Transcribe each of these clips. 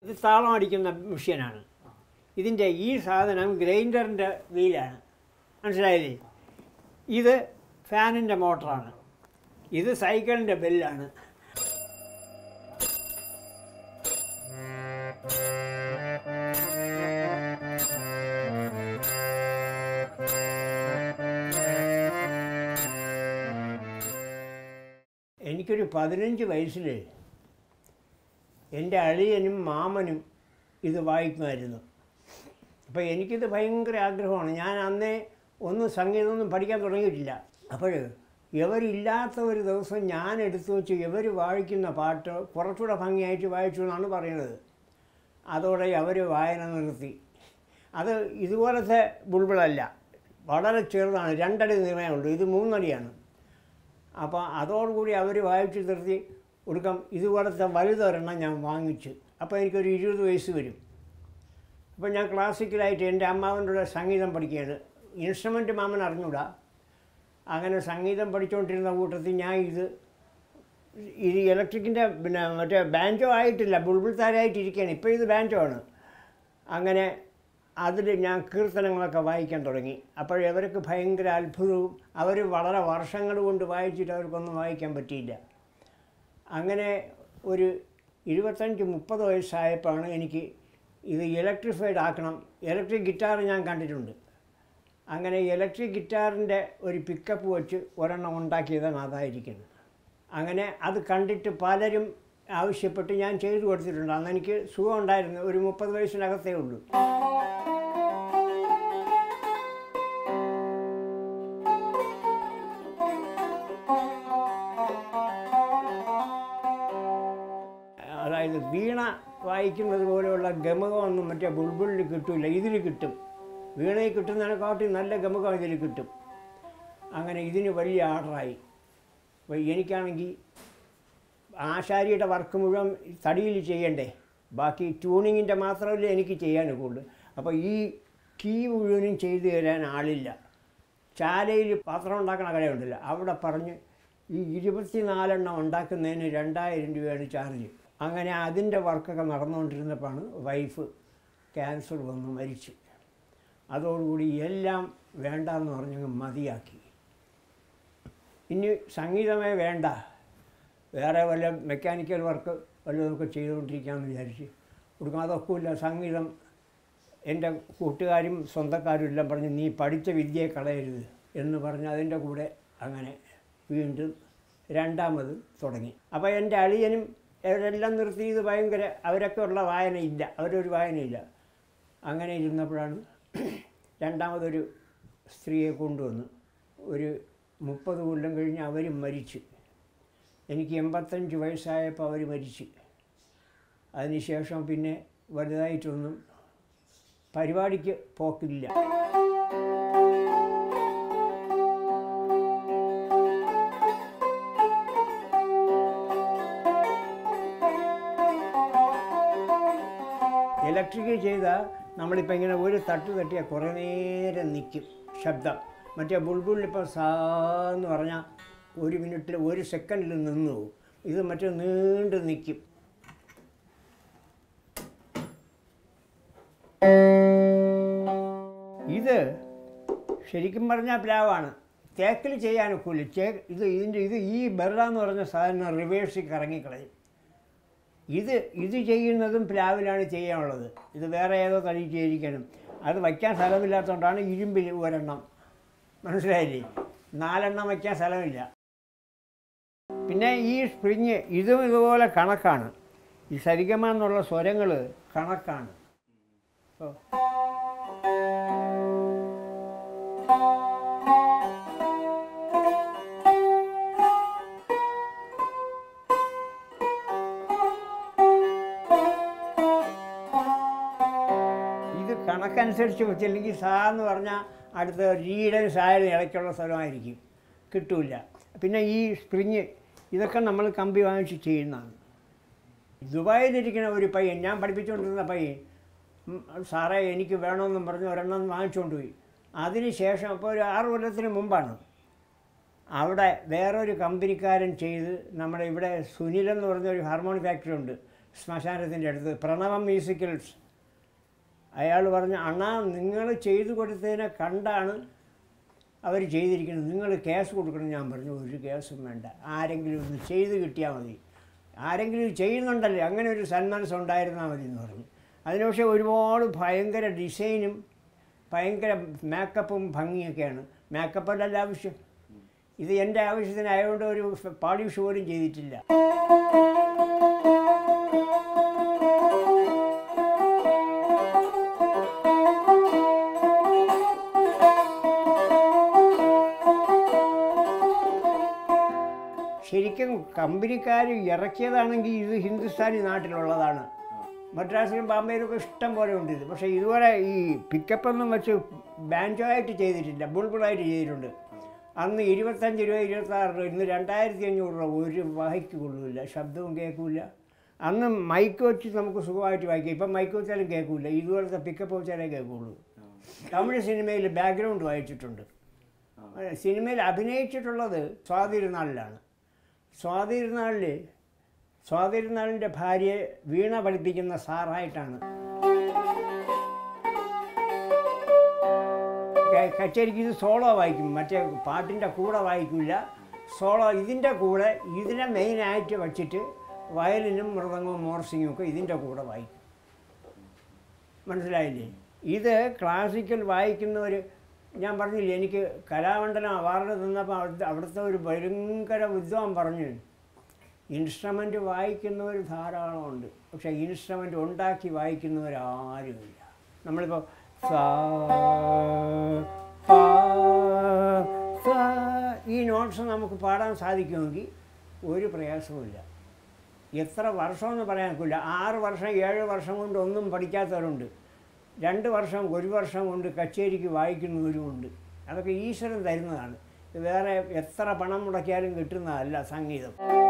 ഇത് താളം അടിക്കുന്ന മെഷീനാണ് ഇതിൻ്റെ ഈ സാധനം ഗ്രൈൻഡറിൻ്റെ വീലാണ് മനസ്സിലായില്ലേ ഇത് ഫാനിൻ്റെ മോട്ടറാണ് ഇത് സൈക്കിളിൻ്റെ ബെല്ലാണ് എനിക്കൊരു പതിനഞ്ച് വയസ്സിൽ എൻ്റെ അളിയനും മാമനും ഇത് വായിക്കുമായിരുന്നു അപ്പോൾ എനിക്കിത് ഭയങ്കര ആഗ്രഹമാണ് ഞാൻ അന്നേ ഒന്നും സംഗീതമൊന്നും പഠിക്കാൻ തുടങ്ങിയിട്ടില്ല അപ്പോൾ ഇവരില്ലാത്ത ഒരു ദിവസം ഞാൻ എടുത്തു വെച്ച് ഇവർ വായിക്കുന്ന പാട്ട് കുറച്ചുകൂടെ ഭംഗിയായിട്ട് വായിച്ചു എന്നാണ് പറയുന്നത് അതോടെ അവർ വായന നിർത്തി അത് ഇതുപോലത്തെ ബുൾബിളല്ല വളരെ ചെറുതാണ് രണ്ടടി നീളമുണ്ട് ഇത് മൂന്നടിയാണ് അപ്പോൾ അതോടുകൂടി അവർ വായിച്ചു നിർത്തി കൊടുക്കാം ഇതുപോലത്തെ വലുതൊരെണ്ണം ഞാൻ വാങ്ങിച്ചു അപ്പോൾ എനിക്കൊരു ഇരുപത് വയസ്സ് വരും അപ്പോൾ ഞാൻ ക്ലാസിക്കലായിട്ട് എൻ്റെ അമ്മാവൻ്റെ കൂടെ സംഗീതം പഠിക്കുകയാണ് ഇൻസ്ട്രുമെൻ്റ് മാമൻ അറിഞ്ഞൂടാ അങ്ങനെ സംഗീതം പഠിച്ചുകൊണ്ടിരുന്ന കൂട്ടത്തിൽ ഞാൻ ഇത് ഇത് ഇലക്ട്രിക്കിൻ്റെ പിന്നെ മറ്റേ ബാൻജോ ആയിട്ടില്ല ബുൾബുൾ താരായിട്ടിരിക്കുകയാണ് ഇപ്പോൾ ഇത് ബാൻജോ ആണ് അങ്ങനെ അതിൽ ഞാൻ കീർത്തനങ്ങളൊക്കെ വായിക്കാൻ തുടങ്ങി അപ്പോൾ ഇവർക്ക് ഭയങ്കര അത്ഭുതവും അവർ വളരെ വർഷങ്ങൾ കൊണ്ട് വായിച്ചിട്ട് അവർക്കൊന്നും വായിക്കാൻ പറ്റിയില്ല അങ്ങനെ ഒരു ഇരുപത്തഞ്ച് മുപ്പത് വയസ്സായപ്പോഴാണ് എനിക്ക് ഇത് ഇലക്ട്രിഫൈഡ് ആക്കണം ഇലക്ട്രിക് ഗിറ്റാർ ഞാൻ കണ്ടിട്ടുണ്ട് അങ്ങനെ ഇലക്ട്രിക് ഗിറ്റാറിൻ്റെ ഒരു പിക്കപ്പ് വെച്ച് ഒരെണ്ണം ഉണ്ടാക്കിയതാണ് അതായിരിക്കുന്നത് അങ്ങനെ അത് കണ്ടിട്ട് പലരും ആവശ്യപ്പെട്ട് ഞാൻ ചെയ്തു കൊടുത്തിട്ടുണ്ട് അന്ന് എനിക്ക് സുഖം ഉണ്ടായിരുന്നു ഒരു മുപ്പത് വയസ്സിനകത്തേ ഉള്ളൂ അതായത് വീണ വായിക്കുന്നത് പോലെയുള്ള ഗമകമൊന്നും മറ്റേ ബുൾബുളിൽ കിട്ടില്ല ഇതിൽ കിട്ടും വീണയിൽ കിട്ടുന്നതിനെക്കാട്ടി നല്ല ഗമകം ഇതിൽ കിട്ടും അങ്ങനെ ഇതിന് വലിയ ആർഡറായി അപ്പോൾ എനിക്കാണെങ്കിൽ ആശാരിയുടെ വർക്ക് മുഴുവൻ തടിയിൽ ചെയ്യണ്ടേ ബാക്കി ട്യൂണിങ്ങിൻ്റെ മാത്രമല്ലേ എനിക്ക് ചെയ്യാനൊക്കുള്ളൂ അപ്പോൾ ഈ കീ മുഴുവനും ചെയ്തു തരാൻ ആളില്ല ചാലയിൽ പാത്രം ഉണ്ടാക്കണ കടയുണ്ടല്ലോ അവിടെ പറഞ്ഞ് ഈ ഇരുപത്തിനാലെണ്ണം ഉണ്ടാക്കുന്നതിന് രണ്ടായിരം രൂപയാണ് ചാർജ് അങ്ങനെ അതിൻ്റെ വർക്കൊക്കെ നടന്നുകൊണ്ടിരുന്നപ്പോഴാണ് വൈഫ് ക്യാൻസർ വന്ന് മരിച്ച് അതോടുകൂടി എല്ലാം വേണ്ടെന്ന് പറഞ്ഞങ്ങ് മതിയാക്കി ഇനി സംഗീതമേ വേണ്ട വേറെ വല്ല മെക്കാനിക്കൽ വർക്ക് വല്ലതൊക്കെ ചെയ്തുകൊണ്ടിരിക്കാമെന്ന് വിചാരിച്ച് കൊടുക്കും അതൊക്കെയില്ല സംഗീതം എൻ്റെ കൂട്ടുകാരും സ്വന്തക്കാരും എല്ലാം പറഞ്ഞ് നീ പഠിച്ച വിദ്യയെ കളയരുത് എന്ന് പറഞ്ഞ് അതിൻ്റെ കൂടെ അങ്ങനെ വീണ്ടും രണ്ടാമത് തുടങ്ങി അപ്പോൾ എൻ്റെ അളിയനും അവരെല്ലാം നിർത്തി ഇത് ഭയങ്കര അവരൊക്കെ ഉള്ള വായനയില്ല അവരൊരു വായനയില്ല അങ്ങനെ ഇരുന്നപ്പോഴാണ് രണ്ടാമതൊരു സ്ത്രീയെ കൊണ്ടുവന്നു ഒരു മുപ്പത് കൊല്ലം കഴിഞ്ഞ് അവരും മരിച്ചു എനിക്ക് എൺപത്തഞ്ച് വയസ്സായപ്പോൾ അവർ മരിച്ചു അതിനുശേഷം പിന്നെ വലുതായിട്ടൊന്നും പരിപാടിക്ക് പോക്കില്ല ഇലക്ട്രിക് ചെയ്താൽ നമ്മളിപ്പോൾ ഇങ്ങനെ ഒരു തട്ട് തട്ടിയാൽ കുറേ നേരം നിൽക്കും ശബ്ദം മറ്റേ ബുൾബുളിൽ ഇപ്പോൾ സാന്ന് പറഞ്ഞാൽ ഒരു മിനിറ്റിൽ ഒരു സെക്കൻഡിൽ നിന്ന് പോകും ഇത് മറ്റേ നീണ്ടു നിൽക്കും ഇത് ശരിക്കും പറഞ്ഞാൽ പ്ലാവാണ് തേക്കിൽ ചെയ്യാനൊക്കില്ല ചേ ഇത് ഇതിൻ്റെ ഇത് ഈ ബെറ എന്ന് പറഞ്ഞ സാധനം റിവേഴ്സിൽ കറങ്ങിക്കളയും ഇത് ഇത് ചെയ്യുന്നതും പ്ലാവിലാണ് ചെയ്യാനുള്ളത് ഇത് വേറെ ഏതോ തടി ചെയ്തിരിക്കണം അത് വയ്ക്കാൻ സ്ഥലമില്ലാത്തതുകൊണ്ടാണ് ഇരുമ്പിൽ ഒരെണ്ണം മനസ്സിലായില്ലേ നാലെണ്ണം വയ്ക്കാൻ സ്ഥലമില്ല പിന്നെ ഈ സ്പ്രിങ് ഇതും ഇതുപോലെ കണക്കാണ് ഈ സരിഗമ എന്നുള്ള സ്വരങ്ങൾ കണക്കാണ് ഓ ഇത് കണക്കനുസരിച്ച് വെച്ചില്ലെങ്കിൽ സാ എന്ന് പറഞ്ഞാൽ അടുത്ത രീടൻ സായലും ഇടയ്ക്കുള്ള സ്ഥലമായിരിക്കും കിട്ടൂല പിന്നെ ഈ സ്പ്രിങ് ഇതൊക്കെ നമ്മൾ കമ്പി വാങ്ങിച്ച് ചെയ്യുന്നതാണ് ദുബായിലിരിക്കുന്ന ഒരു പയ്യൻ ഞാൻ പഠിപ്പിച്ചുകൊണ്ടിരുന്ന പയ്യൻ ഉം, സാറേ എനിക്ക് വേണമെന്നും പറഞ്ഞ് ഒരെണ്ണം വാങ്ങിച്ചുകൊണ്ട് പോയി അതിന് ശേഷം അപ്പോൾ ഒരു ആറ് കൊല്ലത്തിന് മുമ്പാണ് അവിടെ വേറൊരു കമ്പനിക്കാരൻ ചെയ്ത് നമ്മുടെ ഇവിടെ സുനിൽ എന്ന് പറഞ്ഞ ഒരു ഹാർമോണി ഫാക്ടറി ഉണ്ട് ശ്മശാനത്തിൻ്റെ അടുത്ത് പ്രണവം മ്യൂസിക്കൽസ് അയാൾ പറഞ്ഞു അണ്ണാ നിങ്ങൾ ചെയ്തു കൊടുത്തതിനെ കണ്ടാണ് അവർ ചെയ്തിരിക്കുന്നത് നിങ്ങൾ കേസ് കൊടുക്കണം ഞാൻ പറഞ്ഞു ഒരു കേസും വേണ്ട ആരെങ്കിലും ഒന്ന് ചെയ്ത് കിട്ടിയാൽ മതി ആരെങ്കിലും ചെയ്യുന്നുണ്ടല്ലേ അങ്ങനെ ഒരു സന്മനസ് ഉണ്ടായിരുന്നാൽ മതി എന്ന് പറഞ്ഞു അതിന് പക്ഷേ ഒരുപാട് ഭയങ്കര ഡിസൈനും ഭയങ്കര മേക്കപ്പും ഭംഗിയൊക്കെയാണ് മേക്കപ്പല്ലല്ല ആവശ്യം ഇത് എൻ്റെ ആവശ്യത്തിനായതുകൊണ്ട് ഒരു പാളിഷ് പോലും ചെയ്തിട്ടില്ല ശരിക്കും കമ്പനിക്കാർ ഇറക്കിയതാണെങ്കിൽ ഇത് ഹിന്ദുസ്ഥാനി നാട്ടിലുള്ളതാണ് മദ്രാസിലും ബാംബെയിലൊക്കെ ഇഷ്ടം പോലെ ഉണ്ട് ഇത് പക്ഷേ ഇതുപോലെ ഈ പിക്കപ്പൊന്നും വെച്ച് ബാൻജോ ആയിട്ട് ചെയ്തിട്ടില്ല ബുൾബുളായിട്ട് ചെയ്തിട്ടുണ്ട് അന്ന് ഇരുപത്തഞ്ച് രൂപ ഇരുപത്താറ് രൂപ ഇന്ന് രണ്ടായിരത്തി അഞ്ഞൂറ് രൂപ ഒരു വായിക്ക് കൊള്ളില്ല ശബ്ദവും കേൾക്കില്ല അന്ന് മൈക്ക് വെച്ച് നമുക്ക് സുഖമായിട്ട് വായിക്കാം ഇപ്പം മൈക്ക് വെച്ചാലും കേൾക്കില്ല ഇതുപോലത്തെ പിക്കപ്പ് വെച്ചാലേ കേൾക്കുള്ളൂ തമിഴ് സിനിമയിൽ ബാക്ക്ഗ്രൗണ്ട് വായിച്ചിട്ടുണ്ട് സിനിമയിൽ അഭിനയിച്ചിട്ടുള്ളത് സ്വാതിരുന്നാളിലാണ് സ്വാതിരുന്നാളിൽ സ്വാതിരുന്നാളിൻ്റെ ഭാര്യയെ വീണ പഠിപ്പിക്കുന്ന സാറായിട്ടാണ് ക- കച്ചേരിക്ക് ഇത് സോളോ വായിക്കും മറ്റേ പാട്ടിൻ്റെ കൂടെ വായിക്കില്ല സോളോ ഇതിൻ്റെ കൂടെ ഇതിനെ മെയിനായിട്ട് വച്ചിട്ട് വയലിനും മൃദംഗവും മോർസിങ്ങും ഒക്കെ ഇതിൻ്റെ കൂടെ വായിക്കും മനസ്സിലായില്ലേ ഇത് ക്ലാസിക്കൽ വായിക്കുന്നവർ ഞാൻ പറഞ്ഞില്ലേ എനിക്ക് കലാമണ്ഡലം അവാർഡ് തന്നപ്പോൾ അവിടുത്തെ അവിടുത്തെ ഒരു ഭയങ്കര വിദ്വാൻ പറഞ്ഞു ഇൻസ്ട്രുമെൻ്റ് വായിക്കുന്നവർ ധാരാളമുണ്ട് പക്ഷേ ഇൻസ്ട്രുമെൻ്റ് ഉണ്ടാക്കി വായിക്കുന്നവരാരുമില്ല നമ്മളിപ്പോൾ സാ, പാ, സാ, ഈ നോട്ട്സ് നമുക്ക് പാടാൻ സാധിക്കുമെങ്കിൽ ഒരു പ്രയാസവുമില്ല എത്ര വർഷമെന്ന് പറയാൻ ഒക്കില്ല ആറ് വർഷം ഏഴ് വർഷം കൊണ്ട് ഒന്നും പഠിക്കാത്തവരുണ്ട് രണ്ട് വർഷം ഒരു വർഷം കൊണ്ട് കച്ചേരിക്ക് വായിക്കുന്നവരുമുണ്ട് അതൊക്കെ ഈശ്വരൻ തരുന്നതാണ് ഇത് വേറെ എത്ര പണം മുടക്കിയാലും കിട്ടുന്നതല്ല സംഗീതം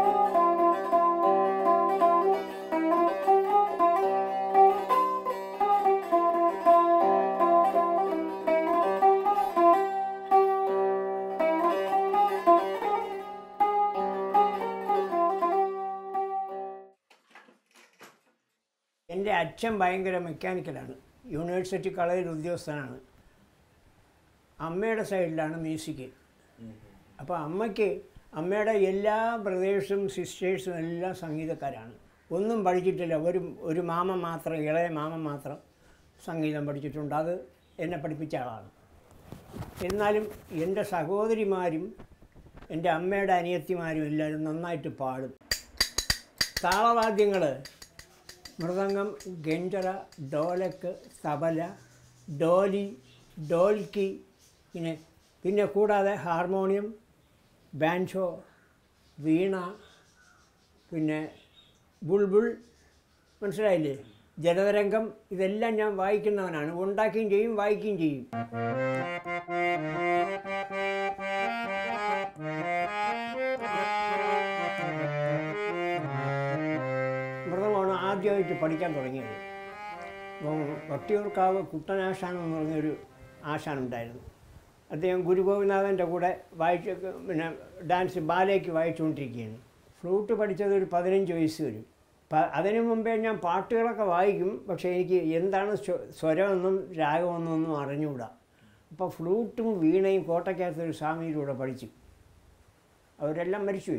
എൻ്റെ അച്ഛൻ ഭയങ്കര മെക്കാനിക്കലാണ് യൂണിവേഴ്സിറ്റി കോളേജിൽ ഉദ്യോഗസ്ഥനാണ് അമ്മയുടെ സൈഡിലാണ് മ്യൂസിക് അപ്പോൾ അമ്മയ്ക്ക് അമ്മയുടെ എല്ലാ ബ്രദേഴ്സും സിസ്റ്റേഴ്സും എല്ലാം സംഗീതക്കാരാണ് ഒന്നും പഠിച്ചിട്ടില്ല ഒരു ഒരു മാമ മാത്രം ഇളയ മാമ മാത്രം സംഗീതം പഠിച്ചിട്ടുണ്ട് അത് എന്നെ പഠിപ്പിച്ച ആളാണ് എന്നാലും എൻ്റെ സഹോദരിമാരും എൻ്റെ അമ്മയുടെ അനിയത്തിമാരും എല്ലാവരും നന്നായിട്ട് പാടും താളവാദ്യങ്ങൾ മൃദംഗം ഗഞ്ചറ ഡോലക്ക് തബല ഡോലി ഡോൽക്കി പിന്നെ പിന്നെ കൂടാതെ ഹാർമോണിയം ബാൻഷോ വീണ പിന്നെ ബുൾബുൾ മനസ്സിലായില്ലേ ജലതരംഗം ഇതെല്ലാം ഞാൻ വായിക്കുന്നവനാണ് ഉണ്ടാക്കുകയും ചെയ്യും വായിക്കുകയും ചെയ്യും മൃദമാണ് ആദ്യമായിട്ട് പഠിക്കാൻ തുടങ്ങിയത് അപ്പം വട്ടിയൂർക്കാവ് കുട്ടനാശാൻ എന്ന് പറഞ്ഞൊരു ആശാനുണ്ടായിരുന്നു അദ്ദേഹം ഗുരുഗോപിനാഥൻ്റെ കൂടെ വായിച്ച് പിന്നെ ഡാൻസ് ബാലേക്ക് വായിച്ചുകൊണ്ടിരിക്കുകയാണ് ഫ്ലൂട്ട് പഠിച്ചത് ഒരു പതിനഞ്ച് വയസ്സ് വരും പ- അതിനു മുമ്പേ ഞാൻ പാട്ടുകളൊക്കെ വായിക്കും പക്ഷേ എനിക്ക് എന്താണ് സ്വ- സ്വരമെന്നും രാഗമെന്നും ഒന്നും അറിഞ്ഞുകൂടാ അപ്പോൾ ഫ്ലൂട്ടും വീണയും കോട്ടയ്ക്കകത്ത് ഒരു സ്വാമിയിലൂടെ പഠിച്ചു അവരെല്ലാം മരിച്ചുപോയി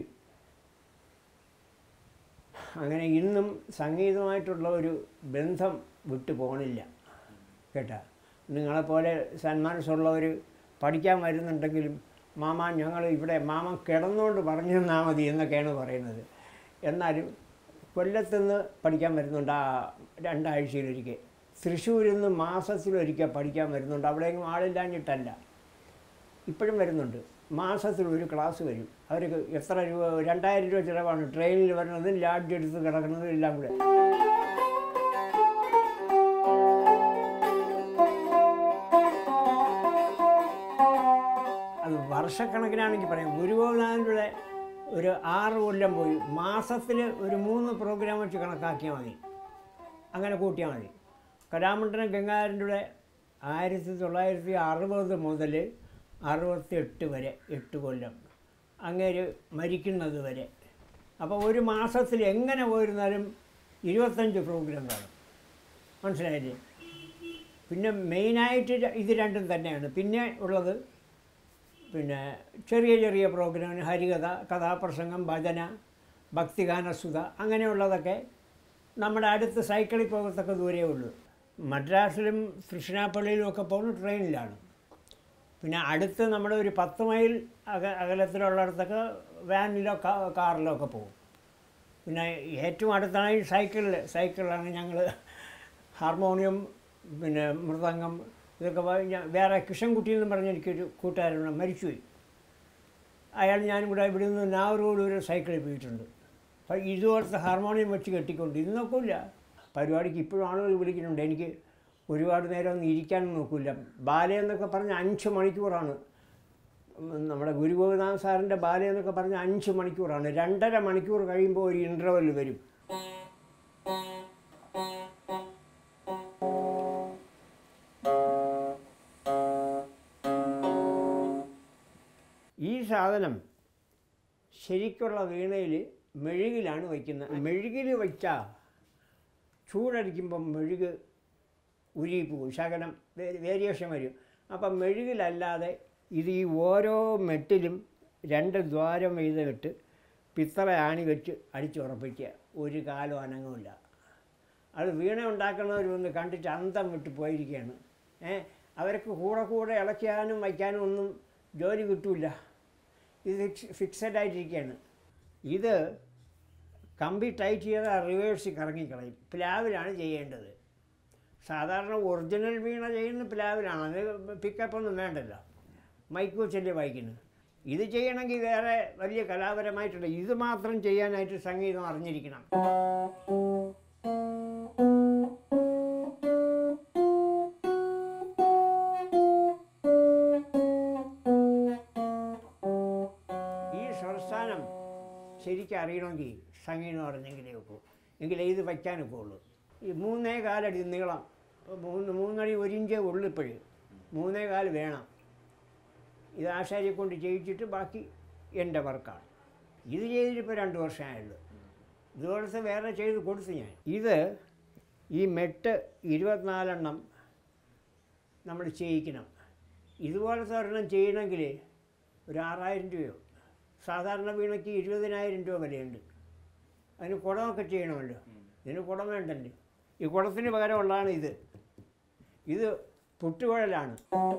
അങ്ങനെ ഇന്നും സംഗീതമായിട്ടുള്ള ഒരു ബന്ധം വിട്ടു പോകണില്ല കേട്ടാ നിങ്ങളെപ്പോലെ സന്മാനസുള്ളവർ പഠിക്കാൻ വരുന്നുണ്ടെങ്കിലും മാമ ഞങ്ങൾ ഇവിടെ മാമ കിടന്നുകൊണ്ട് പറഞ്ഞു തന്നാൽ മതി എന്നൊക്കെയാണ് പറയുന്നത് എന്നാലും കൊല്ലത്തുനിന്ന് പഠിക്കാൻ വരുന്നുണ്ട് ആ രണ്ടാഴ്ചയിലൊരിക്കൽ തൃശ്ശൂരിൽ നിന്ന് മാസത്തിലൊരിക്കൽ പഠിക്കാൻ വരുന്നുണ്ട് അവിടെയെങ്കിലും ആളില്ലാഞ്ഞിട്ടല്ല ഇപ്പോഴും വരുന്നുണ്ട് മാസത്തിൽ ഒരു ക്ലാസ് വരും അവർക്ക് എത്ര രൂപ രണ്ടായിരം രൂപ ചിലവാണ് ട്രെയിനിൽ വരുന്നതും ലാഡ്ജ് എടുത്ത് കിടക്കുന്നതും എല്ലാം കൂടെ അത് വർഷക്കണക്കിനാണെങ്കിൽ പറയാം ഗുരുഗോനാഥൻ്റെ ഒരു ആറ് കൊല്ലം പോയി മാസത്തിൽ ഒരു മൂന്ന് പ്രോഗ്രാം വെച്ച് കണക്കാക്കിയാൽ മതി അങ്ങനെ കൂട്ടിയാൽ മതി കലാമണ്ഡലം ഗംഗാധരൻ്റെ ആയിരത്തി തൊള്ളായിരത്തി അറുപത് മുതൽ അറുപത്തി എട്ട് വരെ എട്ട് കൊല്ലം അങ്ങേര് മരിക്കുന്നത് വരെ അപ്പോൾ ഒരു മാസത്തിൽ എങ്ങനെ പോയിരുന്നാലും ഇരുപത്തഞ്ച് പ്രോഗ്രാം കാണും മനസ്സിലായില്ലേ പിന്നെ മെയിനായിട്ട് ര- ഇത് രണ്ടും തന്നെയാണ് പിന്നെ ഉള്ളത് പിന്നെ ചെറിയ ചെറിയ പ്രോഗ്രാം ഹരികഥ കഥാപ്രസംഗം ഭജന ഭക്തിഗാനസുധ അങ്ങനെയുള്ളതൊക്കെ നമ്മുടെ അടുത്ത് സൈക്കിളിൽ പോകത്തക്ക ദൂരേ ഉള്ളൂ മദ്രാസിലും തൃശ്ശിനാപ്പള്ളിയിലും ഒക്കെ പോകുന്നത് ട്രെയിനിലാണ് പിന്നെ അടുത്ത് നമ്മുടെ ഒരു പത്ത് മൈൽ അക അകലത്തിലുള്ളിടത്തൊക്കെ വാനിലോ കാ- കാറിലോ ഒക്കെ പോകും പിന്നെ ഏറ്റവും അടുത്താണ് ഈ സൈക്കിളിൽ സൈക്കിളിലാണ് ഞങ്ങൾ ഹാർമോണിയം പിന്നെ മൃദംഗം ഇതൊക്കെ വാ- ഞാൻ- വേറെ കിഷൻകുട്ടി എന്ന് പറഞ്ഞ എനിക്കൊരു കൂട്ടുകാരൻ മരിച്ചുപോയി അയാൾ ഞാനും കൂടെ ഇവിടെ നിന്ന് നാഗറോഡ് ഒരു സൈക്കിളിൽ പോയിട്ടുണ്ട് അപ്പം ഇതുപോലത്തെ ഹാർമോണിയം വെച്ച് കെട്ടിക്കൊണ്ട് ഇത് നോക്കില്ല പരിപാടിക്ക് ഇപ്പോഴും ആളുകൾ വിളിക്കുന്നുണ്ട് എനിക്ക് ഒരുപാട് നേരം ഒന്നും ഇരിക്കാനും നോക്കില്ല ബാല എന്നൊക്കെ പറഞ്ഞ് അഞ്ച് മണിക്കൂറാണ് ഉം, നമ്മുടെ ഗുരുഗോപിനാഥ് സാറിൻ്റെ ബാല എന്നൊക്കെ പറഞ്ഞ് അഞ്ച് മണിക്കൂറാണ് രണ്ടര മണിക്കൂർ കഴിയുമ്പോൾ ഒരു ഇൻ്റർവെൽ വരും ഈ സാധനം ശരിക്കുള്ള വീണയിൽ മെഴുകിലാണ് വയ്ക്കുന്നത് മെഴുകിൽ വയ്ച്ചാൽ ചൂടടിക്കുമ്പം മെഴുക് ഉരുകിപ്പോവും ശകലം വേ- വേരിയേഷൻ വരും അപ്പം മെഴുകിലല്ലാതെ ഇത് ഈ ഓരോ മെട്ടിലും രണ്ട് ദ്വാരം വീതമിട്ട് പിത്തള ആണി വെച്ച് അടിച്ചുറപ്പിക്കുക ഒരു കാലം അനങ്ങുമില്ല അത് വീണ ഉണ്ടാക്കുന്നവർ ഒന്ന് കണ്ടിട്ട് അന്തം വിട്ട് പോയിരിക്കുകയാണ് ഏ അവർക്ക് കൂടെ കൂടെ ഇളക്കാനും വയ്ക്കാനും ഒന്നും ജോലി കിട്ടില്ല ഇത് ഫിക്സഡ് ആയിട്ടിരിക്കുകയാണ് ഇത് കമ്പി ടൈറ്റ് ചെയ്താൽ റിവേഴ്സിൽ കറങ്ങിക്കളയും പ്ലാവിലാണ് ചെയ്യേണ്ടത് സാധാരണ ഒറിജിനൽ വീണ ചെയ്യുന്ന പ്ലാവിലാണ് അത് പിക്കപ്പ് ഒന്നും വേണ്ടല്ലോ മൈക്ക് വെച്ചല്ലേ വായിക്കുന്നത് ഇത് ചെയ്യണമെങ്കിൽ വേറെ വലിയ കലാപരമായിട്ടുള്ള ഇത് മാത്രം ചെയ്യാനായിട്ട് സംഗീതം അറിഞ്ഞിരിക്കണം ഈ സ്വരസ്ഥാനം ശരിക്കും അറിയണമെങ്കിൽ സംഗീതം അറിഞ്ഞെങ്കിലേ ഒക്കൂ എങ്കിലേ ഇത് വയ്ക്കാനൊക്കെ ഉള്ളൂ ഈ മൂന്നേ കാലടി നീളം മൂന്ന് മൂന്നടി ഒരു ഇഞ്ചേ ഉള്ളൂ ഇപ്പോഴും മൂന്നേ കാല് വേണം ഇത് ആശാരിയെ കൊണ്ട് ചെയ്യിച്ചിട്ട് ബാക്കി എൻ്റെ വർക്കാണ് ഇത് ചെയ്തിട്ടിപ്പോൾ രണ്ട് വർഷമായുള്ളൂ ഇതുപോലത്തെ വേറെ ചെയ്ത് കൊടുത്തു ഞാൻ ഇത് ഈ മെട്ട് ഇരുപത്തിനാലെണ്ണം നമ്മൾ ചെയ്യിക്കണം ഇതുപോലത്തെ ഒരെണ്ണം ചെയ്യണമെങ്കിൽ ഒരു ആറായിരം രൂപയോ സാധാരണ വീണയ്ക്ക് ഇരുപതിനായിരം രൂപ വിലയുണ്ട് അതിന് കുടമൊക്കെ ചെയ്യണമല്ലോ ഇതിന് കുടം വേണ്ടല്ലേ ഈ കുടത്തിന് പകരമുള്ളതാണ് ഇത് ഇത് പുട്ടുകുഴലാണ്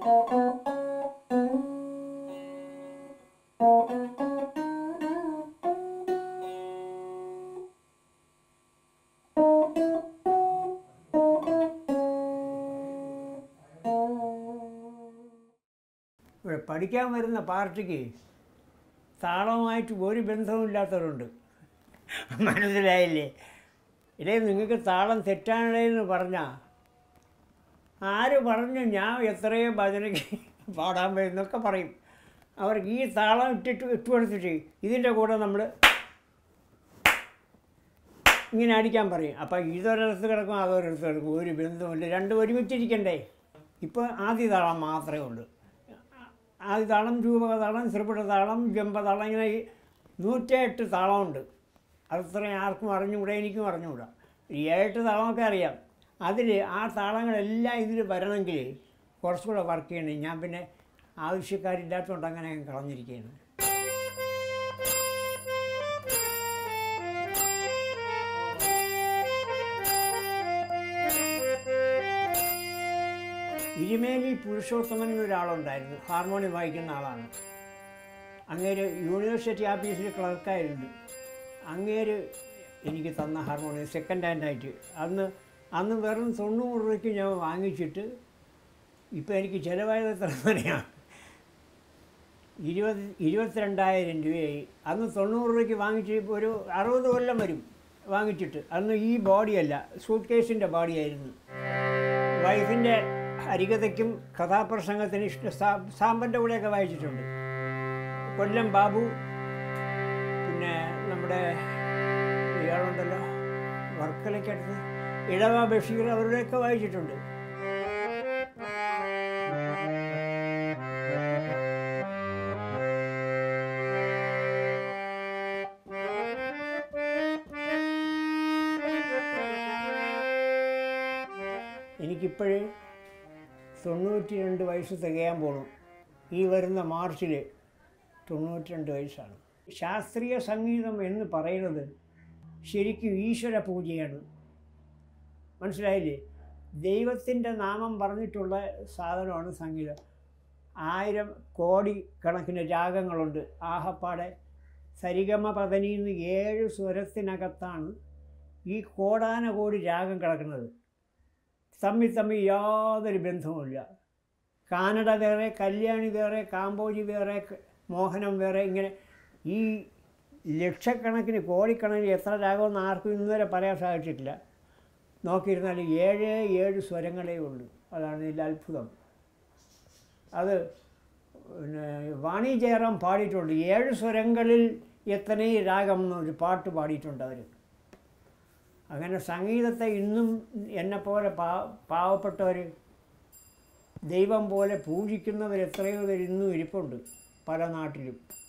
ഇവിടെ പഠിക്കാൻ വരുന്ന പാർട്ടിക്ക് താളമായിട്ട് ഒരു ബന്ധവുമില്ലാത്തവരുണ്ട് മനസ്സിലായില്ലേ ഇടേ നിങ്ങൾക്ക് താളം തെറ്റാണേന്ന് പറഞ്ഞാൽ ആര് പറഞ്ഞു ഞാൻ എത്രയോ ഭജനയ്ക്ക് പാടാൻ വരുന്നൊക്കെ പറയും അവർക്ക് ഈ താളം ഇട്ടിട്ട് ഇട്ട് കൊടുത്തിട്ട് ഇതിൻ്റെ കൂടെ നമ്മൾ ഇങ്ങനെ അടിക്കാൻ പറയും അപ്പം ഇതൊരിടത്ത് കിടക്കും അതൊരിടത്ത് കിടക്കും ഒരു ബന്ധവുമില്ല രണ്ടും ഒരുമിച്ചിരിക്കണ്ടേ ഇപ്പോൾ ആദ്യ താളം മാത്രമേ ഉള്ളൂ ആദ്യ താളം രൂപക താളം ത്രിപുട താളം ജമ്പതാളം ഇങ്ങനെ ഈ നൂറ്റിയെട്ട് താളമുണ്ട് അതത്രയും ആർക്കും അറിഞ്ഞുകൂടാ എനിക്കും അറിഞ്ഞുകൂടാ ഈ ഏഴെട്ട് താളമൊക്കെ അറിയാം അതിൽ ആ താളങ്ങളെല്ലാം ഇതിൽ വരണമെങ്കിൽ കുറച്ചുകൂടെ വർക്ക് ചെയ്യണം ഞാൻ പിന്നെ ആവശ്യക്കാരില്ലാത്തതുകൊണ്ട് അങ്ങനെ അങ്ങ് കളഞ്ഞിരിക്കുകയാണ് ഇരുമേലി പുരുഷോത്തമൻ എന്നൊരാളുണ്ടായിരുന്നു ഹാർമോണിയം വായിക്കുന്ന ആളാണ് അങ്ങേര് യൂണിവേഴ്സിറ്റി ഓഫീസിൽ ക്ലർക്കായിരുന്നു അങ്ങേര് എനിക്ക് തന്ന ഹാർമോണിയം സെക്കൻഡ് ഹാൻഡായിട്ട് അന്ന് അന്ന് വെറും തൊണ്ണൂറ് രൂപയ്ക്ക് ഞാൻ വാങ്ങിച്ചിട്ട് ഇപ്പോൾ എനിക്ക് ചിലവായത് എത്ര തന്നെയാണ് ഇരുപത് ഇരുപത്തിരണ്ടായിരം രൂപയായി അന്ന് തൊണ്ണൂറ് രൂപയ്ക്ക് വാങ്ങിച്ച് ഇപ്പോൾ ഒരു അറുപത് കൊല്ലം വരും വാങ്ങിച്ചിട്ട് അന്ന് ഈ ബോഡിയല്ല സൂട്ട് കേസിൻ്റെ ബോഡിയായിരുന്നു വൈഫിൻ്റെ ഹരികഥയ്ക്കും കഥാപ്രസംഗത്തിന് ഇഷ്ട സാ- സാമ്പൻ്റെ കൂടെയൊക്കെ വായിച്ചിട്ടുണ്ട് കൊല്ലം ബാബു പിന്നെ നമ്മുടെ ഇയാളുണ്ടല്ലോ വർക്കലയ്ക്കടുത്ത് ഇടവ ബഷീർ അവരുടെയൊക്കെ വായിച്ചിട്ടുണ്ട് എനിക്കിപ്പോഴേ തൊണ്ണൂറ്റി രണ്ട് വയസ്സ് തികയാൻ പോണു ഈ വരുന്ന മാർച്ചിൽ തൊണ്ണൂറ്റി രണ്ട് വയസ്സാണ് ശാസ്ത്രീയ സംഗീതം എന്ന് പറയുന്നത് ശരിക്കും ഈശ്വര പൂജയാണ് മനസ്സിലായില്ലേ ദൈവത്തിൻ്റെ നാമം പറഞ്ഞിട്ടുള്ള സാധനമാണ് സംഗീതം ആയിരം കോടി കണക്കിന് രാഗങ്ങളുണ്ട് ആഹപ്പാടെ സരിഗമ പതനിയിൽ നിന്ന് ഏഴ് സ്വരത്തിനകത്താണ് ഈ കോടാനകോടി രാഗം കിടക്കുന്നത് തമ്മിൽ തമ്മിൽ യാതൊരു ബന്ധവുമില്ല കാനഡ വേറെ കല്യാണി വേറെ കാമ്പോജി വേറെ ക- മോഹനം വേറെ ഇങ്ങനെ ഈ ലക്ഷക്കണക്കിന് കോടിക്കണക്കിന് എത്ര രാഗമെന്ന് ആർക്കും ഇന്നുവരെ പറയാൻ സാധിച്ചിട്ടില്ല നോക്കിയിരുന്നാൽ ഏഴ് ഏഴ് സ്വരങ്ങളേ ഉള്ളൂ അതാണ് ഇതിൽ അത്ഭുതം അത് പിന്നെ വാണി ജയറാം പാടിയിട്ടുണ്ട് ഏഴ് സ്വരങ്ങളിൽ എത്തനേ രാഗം എന്നൊരു പാട്ട് പാടിയിട്ടുണ്ട് അവർ അങ്ങനെ സംഗീതത്തെ ഇന്നും എന്നെപ്പോലെ പാ പാവപ്പെട്ടവർ ദൈവം പോലെ പൂജിക്കുന്നവർ എത്രയോ പേർ ഇന്നും ഇരിപ്പുണ്ട് പല നാട്ടിലും